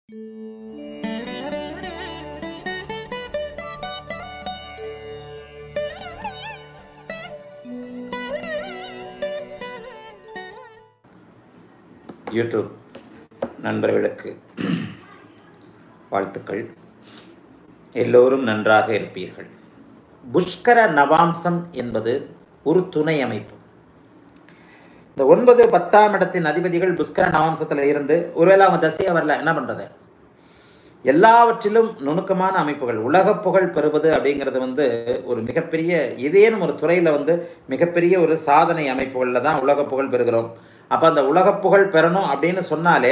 YouTube நண்பர்களுக்கு வாழ்த்துக்கள் எல்லோரும் நன்றாக இருப்பீர்கள் புஷ்கர நவாம்சம் என்பது ஒரு துணை அமைப்பு இந்த ஒன்பது பத்தாம் இடத்தின் அதிபதிகள் புஷ்கர நவாம்சத்தில் இருந்து ஒருவேளை அவன் தசையாக வரல என்ன பண்ணுறது எல்லாவற்றிலும் நுணுக்கமான அமைப்புகள் உலகப் புகழ் பெறுவது அப்படிங்கிறது வந்து ஒரு மிகப்பெரிய ஏதேனும் ஒரு துறையில் வந்து மிகப்பெரிய ஒரு சாதனை அமைப்புகளில் தான் உலகப் புகழ் பெறுகிறோம் அப்போ அந்த உலகப் புகழ் பெறணும் அப்படின்னு சொன்னாலே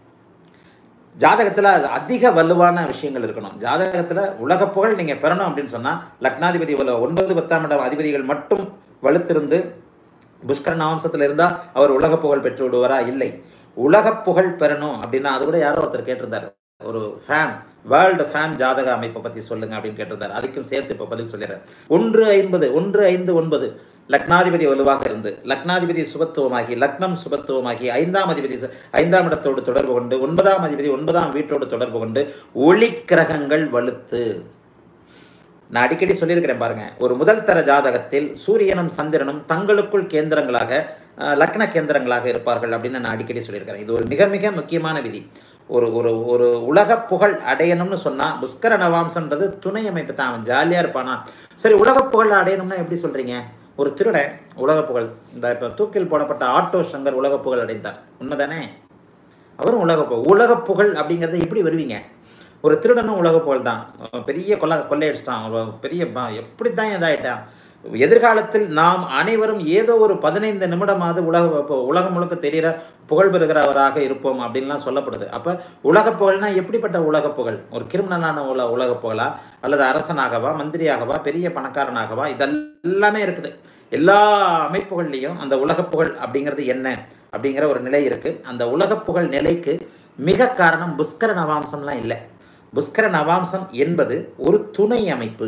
ஜாதகத்தில் அது அதிக வலுவான விஷயங்கள் இருக்கணும் ஜாதகத்தில் உலகப் புகழ் நீங்கள் பெறணும் அப்படின்னு சொன்னால் லக்னாதிபதி வலு ஒன்பது பத்தாம் இடம் அதிபதிகள் மட்டும் வலுத்திருந்து புஷ்கர நாம்சத்தில் இருந்தால் அவர் உலகப் புகழ் பெற்று விடுவாரா இல்லை உலகப் புகழ் பெறணும் அப்படின்னா அது கூட யாரோ ஒருத்தர் கேட்டிருந்தார் ஒரு ஃபேன் வேர்ல்டு ஃபேன் ஜாதக அமைப்பை பற்றி சொல்லுங்க அப்படின்னு கேட்டிருந்தார் அதுக்கும் சேர்த்து இப்போ பதில் சொல்லிடுறேன் ஒன்று ஐம்பது ஒன்று ஐந்து ஒன்பது லக்னாதிபதி வலுவாக இருந்து லக்னாதிபதி சுபத்துவமாகி லக்னம் சுபத்துவமாகி ஐந்தாம் அதிபதி சு- ஐந்தாம் இடத்தோடு தொடர்பு கொண்டு ஒன்பதாம் அதிபதி ஒன்பதாம் வீட்டோடு தொடர்பு கொண்டு ஒளி கிரகங்கள் வலுத்து நான் அடிக்கடி சொல்லியிருக்கிறேன் பாருங்க ஒரு முதல் தர ஜாதகத்தில் சூரியனும் சந்திரனும் தங்களுக்குள் கேந்திரங்களாக அஹ், லக்ன கேந்திரங்களாக இருப்பார்கள் அப்படின்னு நான் அடிக்கடி சொல்லியிருக்கிறேன் இது ஒரு மிக மிக முக்கியமான விதி ஒரு ஒரு ஒரு உலக புகழ் அடையணும்னு சொன்னால் புஷ்கர நவாம்சன்றது துணை அமைப்பு தான் அவன் ஜாலியாக இருப்பானா சரி உலக புகழ் அடையணும்னா எப்படி சொல்கிறீங்க ஒரு திருடன் உலக புகழ் இந்த இப்போ தூக்கில் போடப்பட்ட ஆட்டோ சங்கர் உலக புகழ் அடைந்தார் உண்மைதானே அவரும் உலக புகழ் உலக புகழ் அப்படிங்கிறத எப்படி வருவீங்க ஒரு திருடனும் உலக புகழ் தான் அவன் பெரிய கொள்ள கொள்ளையடிச்சிட்டான் அவன் பெரிய ப- எப்படி தான் இதாயிட்டான் எதிர்காலத்தில் நாம் அனைவரும் ஏதோ ஒரு பதினைந்து நிமிடமாவது உலக இப்போ உலகம் முழுக்க தெரிகிற புகழ் பெறுகிறவராக இருப்போம் அப்படின்லாம் சொல்லப்படுது அப்போ உலக புகழ்னா எப்படிப்பட்ட உலக புகழ் ஒரு கிரிமினலான உல உலக புகழா அல்லது அரசனாகவா மந்திரியாகவா பெரிய பணக்காரனாகவா இதெல்லாமே இருக்குது எல்லா அமைப்புகள்லையும் அந்த உலகப் புகழ் அப்படிங்கிறது என்ன அப்படிங்கிற ஒரு நிலை இருக்குது அந்த உலகப் புகழ் நிலைக்கு மிக காரணம் புஷ்கர நவாம்சம்லாம் இல்லை புஷ்கர நவாம்சம் என்பது ஒரு துணை அமைப்பு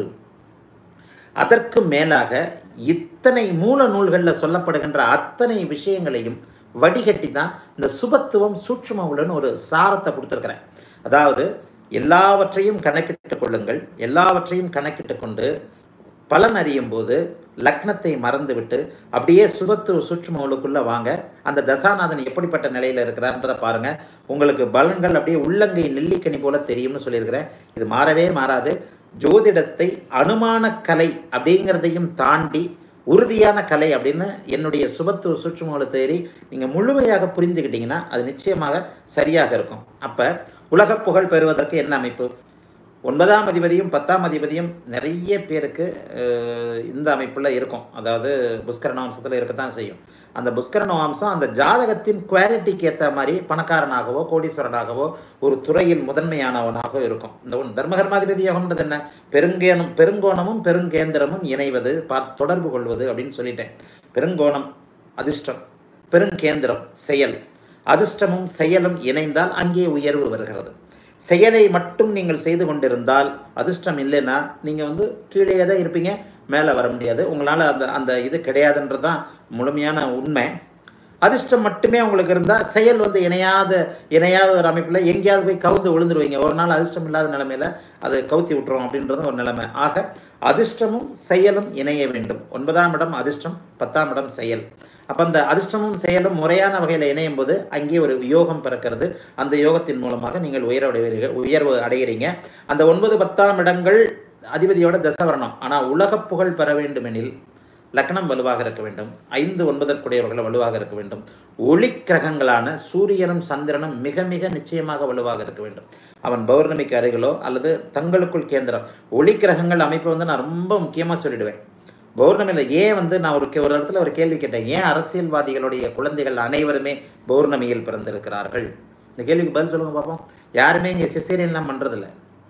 அதற்கு மேலாக இத்தனை மூல நூல்களில் சொல்லப்படுகின்ற அத்தனை விஷயங்களையும் வடிகட்டி தான் இந்த சுபத்துவம் சூட்சும உள்ளன்னு ஒரு சாரத்தை கொடுத்துருக்கிறேன் அதாவது எல்லாவற்றையும் கணக்கிட்டு கொள்ளுங்கள் எல்லாவற்றையும் கணக்கிட்டு கொண்டு பலன் அறியும் போது லக்னத்தை மறந்துவிட்டு அப்படியே சுபத்து சூட்சுமங்களுக்குள்ளே வாங்க அந்த தசாநாதன் எப்படிப்பட்ட நிலையில் இருக்கிறார்ன்றதை பாருங்க உங்களுக்கு பலன்கள் அப்படியே உள்ளங்கை நெல்லிக்கனி போல தெரியும்னு சொல்லியிருக்கிறேன் இது மாறவே மாறாது ஜோதிடத்தை அனுமான கலை அப்படிங்கிறதையும் தாண்டி உறுதியான கலை அப்படின்னு என்னுடைய சுபத்துவ சூட்சுமங்களை தேறி நீங்கள் முழுமையாக புரிந்துக்கிட்டீங்கன்னா அது நிச்சயமாக சரியாக இருக்கும் அப்போ உலகப் புகழ் பெறுவதற்கு என்ன அமைப்பு ஒன்பதாம் அதிபதியும் பத்தாம் அதிபதியும் நிறைய பேருக்கு அஹ், இந்த அமைப்பில் இருக்கும் அதாவது புஷ்கரண வம்சத்தில் இருக்கத்தான் செய்யும் அந்த புஷ்கரண வம்சம் அந்த ஜாதகத்தின் குவாலிட்டிக்கு ஏற்ற மாதிரி பணக்காரனாகவோ கோடீஸ்வரனாகவோ ஒரு துறையில் முதன்மையானவனாகவோ இருக்கும் இந்த ஒன்று தர்மகர்மாதிபதி யோகம்ன்றது என்ன பெருங்கேனம் பெருங்கோணமும் பெருங்கேந்திரமும் இணைவது பார் தொடர்பு கொள்வது அப்படின்னு சொல்லிட்டேன் பெருங்கோணம் அதிர்ஷ்டம் பெருங்கேந்திரம் செயல் அதிர்ஷ்டமும் செயலும் இணைந்தால் அங்கே உயர்வு வருகிறது செயலை மட்டும் நீங்கள் செய்து கொண்டிருந்தால் அதிர்ஷ்டம் இல்லைன்னா நீங்கள் வந்து கீழே தான் இருப்பீங்க மேலே வர முடியாது உங்களால் அந்த அந்த இது கிடையாதுன்றது தான் முழுமையான உண்மை அதிர்ஷ்டம் மட்டுமே உங்களுக்கு இருந்தால் செயல் வந்து இணையாத இணையாத ஒரு அமைப்பில் எங்கேயாவது போய் கவுந்து விழுந்துருவீங்க ஒரு நாள் அதிர்ஷ்டம் இல்லாத நிலைமையில் அது கவுத்தி விட்டுரும் அப்படின்றது ஒரு நிலைமை ஆக அதிர்ஷ்டமும் செயலும் இணைய வேண்டும் ஒன்பதாம் இடம் அதிர்ஷ்டம் பத்தாம் இடம் செயல் அப்போ அந்த அதிர்ஷ்டமும் செயலும் முறையான வகையில் இணையும் போது அங்கே ஒரு யோகம் பிறக்கிறது அந்த யோகத்தின் மூலமாக நீங்கள் உயர அடைவீர்கள் உயர்வு அடைகிறீங்க அந்த ஒன்பது பத்தாம் இடங்கள் அதிபதியோட தசவரணம் ஆனால் உலகப் புகழ் பெற வேண்டுமெனில் லக்னம் வலுவாக இருக்க வேண்டும் ஐந்து ஒன்பதற்குடையவர்கள் வலுவாக இருக்க வேண்டும் ஒளி கிரகங்களான சூரியனும் சந்திரனும் மிக மிக நிச்சயமாக வலுவாக இருக்க வேண்டும் அவன் பௌர்ணமிக்கு அருகிலோ அல்லது தங்களுக்குள் கேந்திரம் ஒளி கிரகங்கள் அமைப்பை வந்து நான் ரொம்ப முக்கியமாக சொல்லிடுவேன் பௌர்ணமியில் ஏன் வந்து நான் ஒரு கே- ஒரு இடத்துல ஒரு கேள்வி கேட்டேன் ஏன் அரசியல்வாதிகளுடைய குழந்தைகள் அனைவருமே பௌர்ணமியில் பிறந்திருக்கிறார்கள் இந்த கேள்விக்கு பதில் சொல்லுங்க பார்ப்போம் யாருமே இங்கே சிசேரியன்லாம் பண்ணுறதில்ல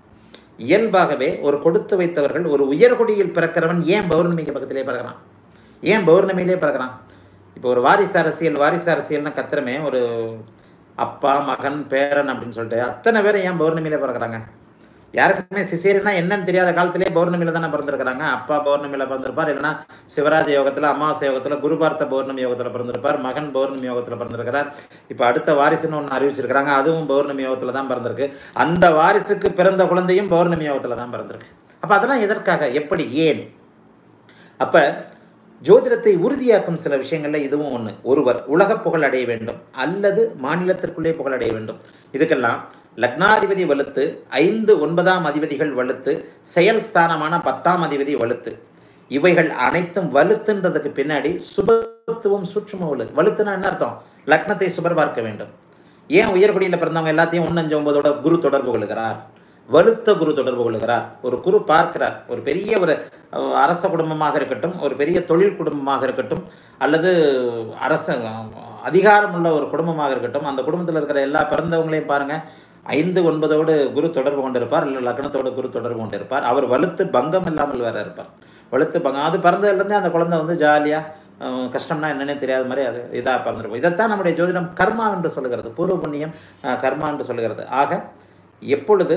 இயல்பாகவே ஒரு கொடுத்து வைத்தவர்கள் ஒரு உயர்குடியில் பிறக்கிறவன் ஏன் பௌர்ணமிக்கு பக்கத்திலே பிறக்கிறான் ஏன் பௌர்ணமியிலே பிறக்கிறான் இப்போ ஒரு வாரிசு அரசியல் வாரிசு அரசியல்னு கத்துறமே ஒரு அப்பா மகன் பேரன் அப்படின்னு சொல்லிட்டு அத்தனை பேரை ஏன் பௌர்ணமியிலே பிறக்கிறாங்க யாருக்குமே சிசேரியனா என்னன்னு தெரியாத காலத்திலே பௌர்ணமியில தானே பிறந்திருக்கிறாங்க அப்பா பௌர்ணமியில பிறந்திருப்பார் இல்லைன்னா சிவராஜ யோகத்துல அமாவாசை யோகத்துல குருபார்த்த பௌர்ணமி யோகத்துல பிறந்திருப்பார் மகன் பௌர்ணமி யோகத்துல பிறந்திருக்கிறார் இப்போ அடுத்த வாரிசுன்னு ஒன்று அறிவிச்சிருக்கிறாங்க அதுவும் பௌர்ணமி யோகத்துல தான் பிறந்திருக்கு அந்த வாரிசுக்கு பிறந்த குழந்தையும் பௌர்ணமி யோகத்துல தான் பிறந்திருக்கு அப்ப அதெல்லாம் எதற்காக எப்படி ஏன் அப்ப ஜோதிடத்தை உறுதியாக்கும் சில விஷயங்கள்ல இதுவும் ஒன்று ஒருவர் உலக புகழ் அடைய வேண்டும் அல்லது மாநிலத்திற்குள்ளே புகழ் அடைய வேண்டும் இதுக்கெல்லாம் லக்னாதிபதி வலுத்து ஐந்து ஒன்பதாம் அதிபதிகள் வலுத்து செயல் ஸ்தானமான பத்தாம் அதிபதி வலுத்து இவைகள் அனைத்தும் வலுத்துன்றதுக்கு பின்னாடி சுபத்துவம் சூட்சும வலு வலுத்துனா என்ன அர்த்தம் லக்னத்தை சுபர் பார்க்க வேண்டும் ஏன் உயர்குடியில் பிறந்தவங்க எல்லாத்தையும் ஒன்னஞ்சு ஒன்பதோட குரு தொடர்பு கொள்கிறார் வலுத்த குரு தொடர்பு கொள்கிறார் ஒரு குரு பார்க்கிறார் ஒரு பெரிய ஒரு அஹ், அரச குடும்பமாக இருக்கட்டும் ஒரு பெரிய தொழில் குடும்பமாக இருக்கட்டும் அல்லது அரச அதிகாரம் உள்ள ஒரு குடும்பமாக இருக்கட்டும் அந்த குடும்பத்தில் இருக்கிற எல்லா பிறந்தவங்களையும் பாருங்க ஐந்து ஒன்பதோடு குரு தொடர்பு கொண்டிருப்பார் இல்லை லக்னத்தோடு குரு தொடர்பு கொண்டிருப்பார் அவர் வலுத்து பங்கம் இல்லாமல் வேற இருப்பார் வலுத்து பங்கம் அது பிறந்ததுலேருந்தே அந்த குழந்தை வந்து ஜாலியாக கஷ்டம்னா என்னன்னே தெரியாத மாதிரி அது இதாக பிறந்திருக்கும் இதைத்தான் நம்முடைய ஜோதிடம் கர்மா என்று சொல்லுகிறது பூர்வ புண்ணியம் அஹ், கர்மா என்று சொல்லுகிறது ஆக எப்பொழுது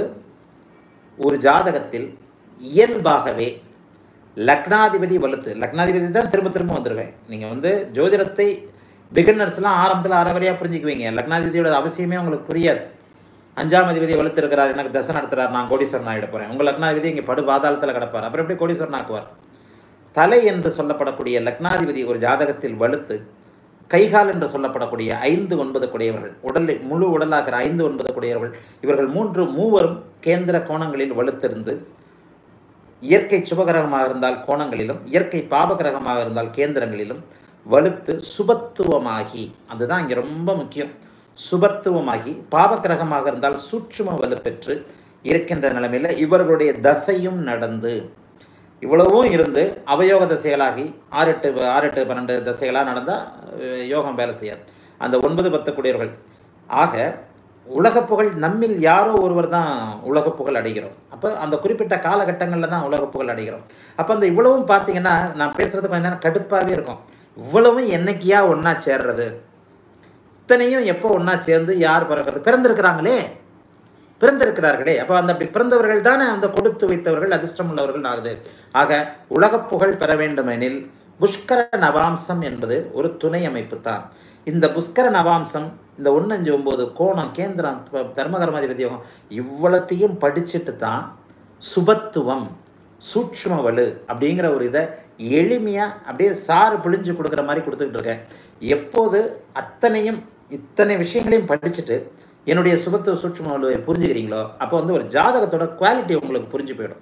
ஒரு ஜாதகத்தில் இயல்பாகவே லக்னாதிபதி வலுத்து லக்னாதிபதி தான் திரும்ப திரும்ப வந்துருவேன் நீங்கள் வந்து ஜோதிடத்தை பிகினர்ஸ்லாம் ஆரம்பத்தில் அறகுறையாக புரிஞ்சுக்குவீங்க லக்னாதிபதியோட அவசியமே உங்களுக்கு புரியாது அஞ்சாம் அதிபதி வலுத்து இருக்கிறார் எனக்கு தசை நடத்துறார் நான் கோடீஸ்வரன் ஆகிட போகிறேன் உங்கள் லக்னாதிபதி இங்கே படு பாதாளத்தில் கிடப்பார் அப்புறம் எப்படி கோடீஸ்வரன் ஆக்குவார் தலை என்று சொல்லப்படக்கூடிய லக்னாதிபதி ஒரு ஜாதகத்தில் வலுத்து கைகால் என்று சொல்லப்படக்கூடிய ஐந்து ஒன்பது குடையவர்கள் உடலை முழு உடலாகிற ஐந்து ஒன்பது குடையவர்கள் இவர்கள் மூன்று மூவரும் கேந்திர கோணங்களில் வலுத்திருந்து இயற்கை சுபகிரகமாக இருந்தால் கோணங்களிலும் இயற்கை பாபகிரகமாக இருந்தால் கேந்திரங்களிலும் வலுத்து சுபத்துவமாகி அதுதான் இங்கே ரொம்ப முக்கியம் சுபத்துவமாகி பாபகிரகமாக இருந்தால் சூட்சும வலுப்பெற்று இருக்கின்ற நிலைமையில் இவர்களுடைய தசையும் நடந்து இவ்வளவும் இருந்து அவயோக தசைகளாகி ஆறு எட்டு ஆறு எட்டு பன்னெண்டு தசைகளாக நடந்தால் யோகம் வேலை செய்யாது அந்த ஒன்பது பத்து குடியவர்கள் ஆக உலகப் புகழ் நம்மில் யாரோ ஒருவர் தான் உலகப் புகழ் அடைகிறோம் அப்போ அந்த குறிப்பிட்ட காலகட்டங்களில் தான் உலகப் புகழ் அடைகிறோம் அப்போ அந்த இவ்வளவும் பார்த்தீங்கன்னா நான் பேசுறது கொஞ்ச நேரம் கடுப்பாகவே இருக்கும் இவ்வளவும் என்னைக்கியா ஒன்றா சேர்றது இத்தனையும் எப்போ ஒன்றா சேர்ந்து யார் பிறக்கிறது பிறந்திருக்கிறாங்களே பிறந்திருக்கிறார்களே அப்போ அந்த அப்படி பிறந்தவர்கள் தானே அந்த கொடுத்து வைத்தவர்கள் அதிர்ஷ்டம் உள்ளவர்கள் ஆகுது ஆக உலகப் புகழ் பெற வேண்டுமெனில் புஷ்கர நவாம்சம் என்பது ஒரு துணை அமைப்பு தான் இந்த புஷ்கர நவாம்சம் இந்த ஒன்னஞ்சு ஒம்பது கோணம் கேந்திரம் ப- தர்மகர்மாதிபதி யோகம் இவ்வளத்தையும் படிச்சுட்டு தான் சுபத்துவம் சூட்சும வலு அப்படிங்கிற ஒரு இதை எளிமையாக அப்படியே சாறு பிழிஞ்சு கொடுக்குற மாதிரி கொடுத்துக்கிட்டு இருக்கேன் எப்போது அத்தனையும் இத்தனை விஷயங்களையும் படிச்சுட்டு என்னுடைய சுபத்துவ சூட்சும வலுவை புரிஞ்சுக்கிறீங்களோ அப்போ வந்து ஒரு ஜாதகத்தோட குவாலிட்டி உங்களுக்கு புரிஞ்சு போயிடும்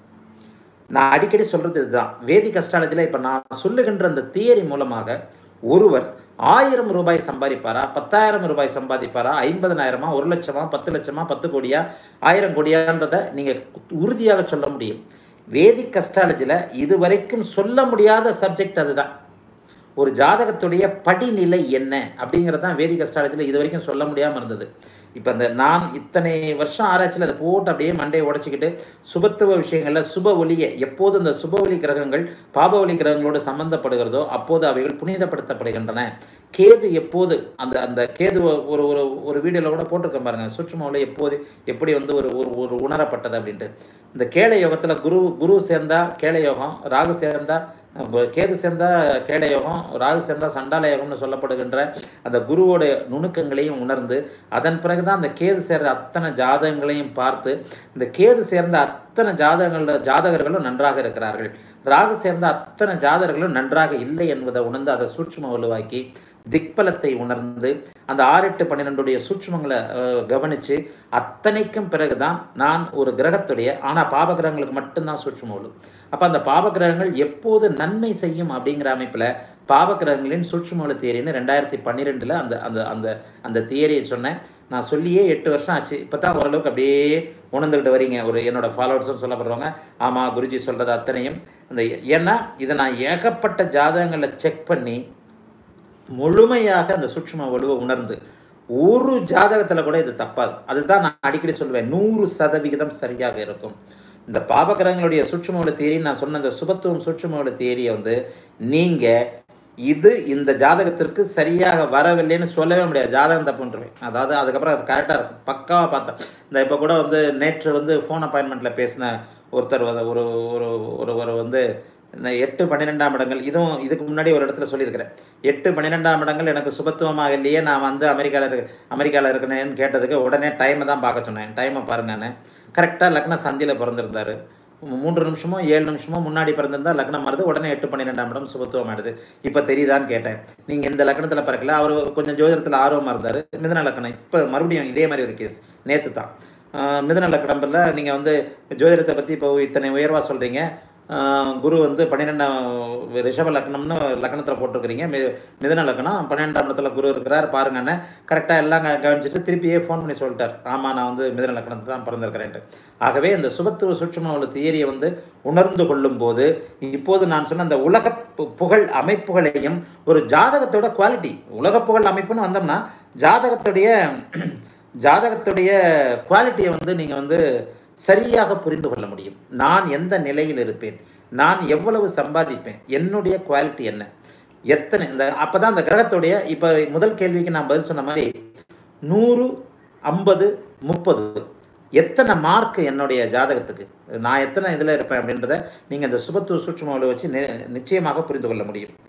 நான் அடிக்கடி சொல்றது இதுதான் வேதிக் அஸ்ட்ராலஜியில் இப்போ நான் சொல்லுகின்ற அந்த தியரி மூலமாக ஒருவர் ஆயிரம் ரூபாய் சம்பாதிப்பாரா பத்தாயிரம் ரூபாய் சம்பாதிப்பாரா ஐம்பதனாயிரமா ஒரு லட்சமா பத்து லட்சமா பத்து கோடியா ஆயிரம் கோடியான்றதை நீங்கள் உறுதியாக சொல்ல முடியும் வேதிக் அஸ்ட்ராலஜியில் இதுவரைக்கும் சொல்ல முடியாத சப்ஜெக்ட் அதுதான் ஒரு ஜாதகத்துடைய படிநிலை என்ன அப்படிங்கிறது தான் வேதிக் அஸ்ட்ராலஜியில் இது வரைக்கும் சொல்ல முடியாமல் இருந்தது இப்போ அந்த நான் இத்தனை வருஷம் ஆராய்ச்சியில் அதை போட்டு அப்படியே மண்டையை உடச்சிக்கிட்டு சுபத்துவ விஷயங்களில் சுப ஒளியை எப்போது அந்த சுப ஒளி கிரகங்கள் பாப ஒளி கிரகங்களோடு சம்பந்தப்படுகிறதோ அப்போது அவைகள் புனிதப்படுத்தப்படுகின்றன கேது எப்போது அந்த அந்த கேது ஒரு ஒரு ஒரு வீடியோவில் கூட போட்டிருக்கேன் பாருங்க சூட்சும ஒளி எப்போது எப்படி வந்து ஒரு ஒரு ஒரு உணரப்பட்டது அப்படின்ட்டு இந்த கேளை யோகத்தில் குரு குரு சேர்ந்தா கேளை யோகம் ராகு சேர்ந்தா அஹ் கேது சேர்ந்தா கேளை யோகம் ராகு சேர்ந்தா சண்டால யோகம்னு சொல்லப்படுகின்ற அந்த குருவோட நுணுக்கங்களையும் உணர்ந்து அதன் பிறகுதான் அந்த கேது சேர்ந்த அத்தனை ஜாதகங்களையும் பார்த்து இந்த கேது சேர்ந்த அத்தனை ஜாதகங்கள ஜாதகர்களும் நன்றாக இருக்கிறார்கள் ராகு சேர்ந்த அத்தனை ஜாதகர்களும் நன்றாக இல்லை என்பதை உணர்ந்து அதை சூட்சும வலுவாக்கி திக்பலத்தை உணர்ந்து அந்த ஆறு எட்டு பன்னிரெண்டுடைய சூட்சுமங்களை அஹ், கவனித்து அத்தனைக்கும் பிறகுதான் நான் ஒரு கிரகத்துடைய ஆனால் பாப கிரகங்களுக்கு மட்டும்தான் சூட்சும வலு அப்போ அந்த பாப கிரகங்கள் எப்போது நன்மை செய்யும் அப்படிங்கிற அமைப்பில் பாப கிரகங்களின் சூட்சும தியரின்னு ரெண்டாயிரத்தி பன்னிரெண்டில் அந்த அந்த அந்த அந்த தியரியை சொன்னேன் நான் சொல்லியே எட்டு வருஷம் ஆச்சு இப்போ தான் ஓரளவுக்கு அப்படியே உணர்ந்துக்கிட்டு வரீங்க ஒரு என்னோட ஃபாலோவர்ஸ்னு சொல்லப்படுறவங்க ஆமாம் குருஜி சொல்கிறது அத்தனையும் அந்த ஏன்னா இதை நான் ஏகப்பட்ட ஜாதகங்களை செக் பண்ணி முழுமையாக அந்த சூட்சும வலுவை உணர்ந்து ஒரு ஜாதகத்தில் கூட இது தப்பாது அதுதான் நான் அடிக்கடி சொல்லுவேன் நூறு சதவிகிதம் சரியாக இருக்கும் இந்த பாபகிரகங்களுடைய சூட்சும வலு தேரி நான் சொன்ன இந்த சுபத்துவம் சூட்சும வலு தேரியை வந்து நீங்கள் இது இந்த ஜாதகத்திற்கு சரியாக வரவில்லைன்னு சொல்லவே முடியாது ஜாதகம் தப்புன்றுவேன் அதாவது அதுக்கப்புறம் அது கரெக்டாக இருக்கும் பக்காவாக பார்த்தேன் இந்த இப்போ கூட வந்து நேற்று வந்து ஃபோன் அப்பாயின்மெண்ட்டில் பேசின ஒருத்தர் வந்து ஒரு ஒரு ஒருவர் வந்து இந்த எட்டு பன்னிரெண்டாம் இடங்கள் இதுவும் இதுக்கு முன்னாடி ஒரு இடத்துல சொல்லியிருக்கிறேன் எட்டு பன்னிரெண்டாம் இடங்கள் எனக்கு சுபத்துவமாக இல்லையே நான் வந்து அமெரிக்காவில் இருக்க அமெரிக்காவில் இருக்கிறேன்னு கேட்டதுக்கு உடனே டைமை தான் பார்க்க சொன்னேன் டைமை பாருங்கன்னு கரெக்டாக லக்ன சந்தியில் பிறந்திருந்தார் மூன்று நிமிஷமோ ஏழு நிமிஷமோ முன்னாடி பிறந்திருந்தா லக்னம் வருது உடனே எட்டு பன்னிரெண்டாம் இடம் சுபத்துவம் ஆயிடுது இப்போ தெரியுதான்னு கேட்டேன் நீங்கள் இந்த லக்னத்தில் பிறக்கல அவர் கொஞ்சம் ஜோதிடத்தில் ஆர்வமாக இருந்தார் மிதன லக்னம் இப்போ மறுபடியும் இதே மாதிரி ஒரு கேஸ் நேற்று தான் ஆஹ் மிதுன லக்கணம்பில் நீங்கள் வந்து ஜோதிடத்தை பற்றி இப்போ இத்தனை உயர்வாக சொல்கிறீங்க குரு வந்து பன்னிரெண்டாம் ரிஷப லக்னம்னு லக்னத்தில் போட்டிருக்கிறீங்க மி மிதுன லக்னம் பன்னிரெண்டாம் இடத்துல குரு இருக்கிறார் பாருங்கன்னு கரெக்டாக எல்லாம் க- கவனிச்சிட்டு திருப்பியே ஃபோன் பண்ணி சொல்லிட்டார் ஆமாம் நான் வந்து மிதுன லக்னத்தை தான் பிறந்திருக்கிறேன்ட்டு ஆகவே இந்த சுபத்துவ சூட்சும உள்ள தியரியை வந்து உணர்ந்து கொள்ளும் போது இப்போது நான் சொன்ன அந்த உலக பு- புகழ் அமைப்புகளையும் ஒரு ஜாதகத்தோட குவாலிட்டி உலக புகழ் அமைப்புன்னு வந்தோம்னா ஜாதகத்துடைய ஜாதகத்துடைய குவாலிட்டியை வந்து நீங்கள் வந்து சரியாக புரிந்து கொள்ள முடியும் நான் எந்த நிலையில் இருப்பேன் நான் எவ்வளவு சம்பாதிப்பேன் என்னுடைய குவாலிட்டி என்ன எத்தனை இந்த அப்போ தான் அந்த கிரகத்துடைய இப்போ முதல் கேள்விக்கு நான் பதில் சொன்ன மாதிரி நூறு ஐம்பது முப்பது எத்தனை மார்க் என்னுடைய ஜாதகத்துக்கு நான் எத்தனை இதில் இருப்பேன் அப்படின்றத நீங்கள் இந்த சுபத்துவ சூட்சுமாவில் வச்சு நி- நிச்சயமாக புரிந்து கொள்ள முடியும்